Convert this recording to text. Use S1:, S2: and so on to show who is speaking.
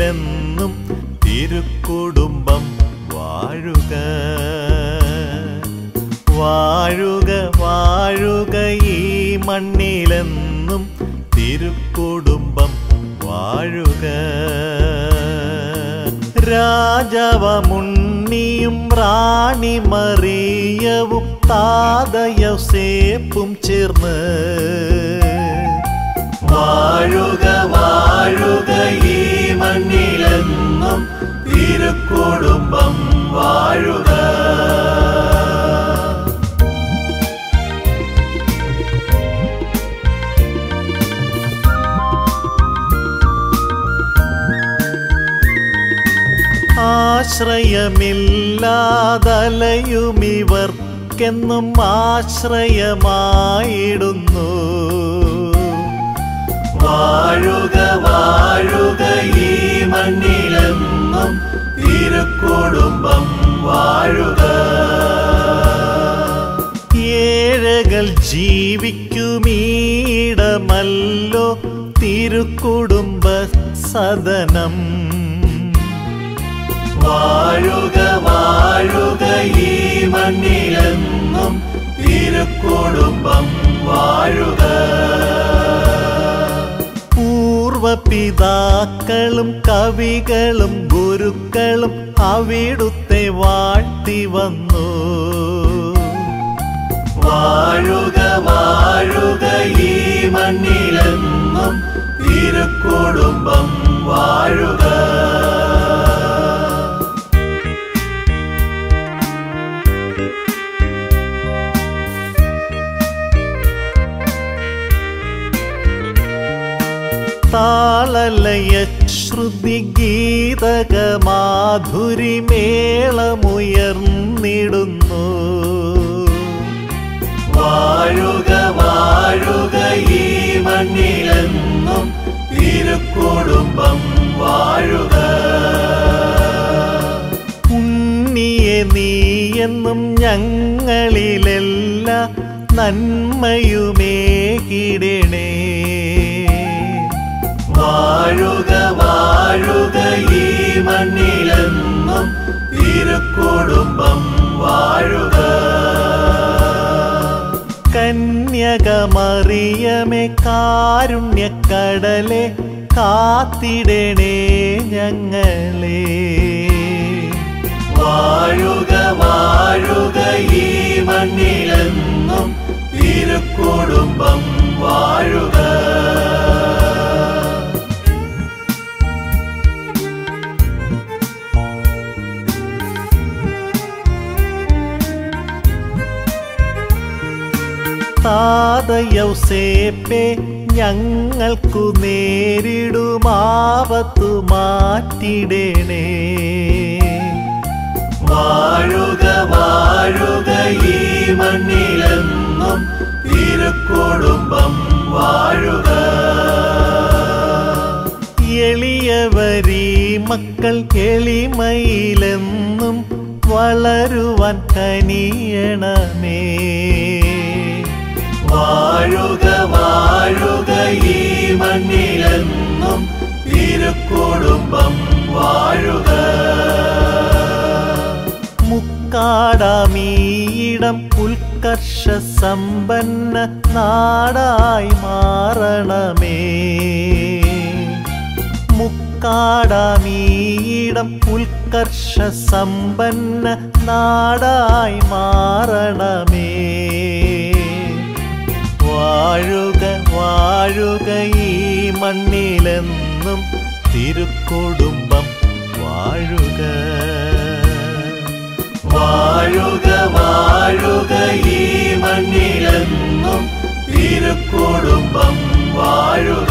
S1: മണ്ണിലെന്നും തിരുക്കുടുംബം വാഴുക വാഴുക വാഴുക ഈ മണ്ണിലെന്നും തിരുക്കുടുംബം വാഴുക രാജവമുണ്ണിയും റാണി മറിയവും താതയസേപ്പും ചേർന്ന് വാഴുക വാഴുക ഈ മണ്ണിലെന്നും തിരുക്കുടുംബം വാഴുക ആശ്രയമില്ലാതലയുമിവർക്കെന്നും ആശ്രയമായിടുന്നു വാഴുക വാഴുക ഈ മണ്ണിലെന്നും തിരുക്കുടുംബം വാഴുക ഏഴകൾ ജീവിക്കുമീടമല്ലോ തിരുക്കുടുംബ സദനം വാഴുക വാഴുക ഈ മണ്ണിലെന്നും തിരുക്കുടുംബം വാഴുക പൂർവപിതാക്കളും കവികളും ഗുരുക്കളും അവിടുത്തെ വാഴ്ത്തി വന്നു വാഴുക വാഴുക ഈ മണ്ണിലെന്നും തിരുക്കുടുംബം വാഴുക താളലയ ശ്രുതി ഗീതക മാധുരി മേളമുയർന്നിടുന്നു വാഴുക വാഴുക ഈ മണ്ണിലെന്നും തിരുക്കുടുംബം വാഴുക ഉണ്ണിയെ നീ എന്നും ഞങ്ങളിലെല്ലാം നന്മയുമേകിടണേ വാഴുക വാഴുക ഈ മണ്ണിലെന്നും തിരുക്കുടുംബം വാഴുക കന്യകമറിയമേ കാരുണ്യക്കടലെ കാത്തിടണേ ഞങ്ങളെ വാഴുക വാഴുക ഈ മണ്ണിലെന്നും തിരുക്കുടുംബം വാഴുക താതയൗസേപ്പെ ഞങ്ങൾക്കു നേരിടുമാവത്തു മാറ്റിടണേ വാഴുക വാഴുക ഈ മണ്ണിലെന്നും തിരുക്കുടുംബം വാഴുക എളിയവരീ മക്കൾ എളിമയിലെന്നും വളരുവാൻ കനിയണമേ വാഴുക വാഴുക ഈ മണ്ണിലെന്നും തിരുക്കുടുംബം വാഴുക മുക്കാടാമീയിടം ഉത്കർഷ സമ്പന്ന നാടായി മാറണമേ മുക്കാടാമീയിടം ഉത്കർഷ സമ്പന്ന നാടായി മാറണമേ വാഴുക വാഴുക ഈ മണ്ണിലെന്നും തിരുക്കുടുംബം വാഴുക വാഴുക വാഴുക ഈ മണ്ണിലെന്നും തിരുക്കുടുംബം വാഴുക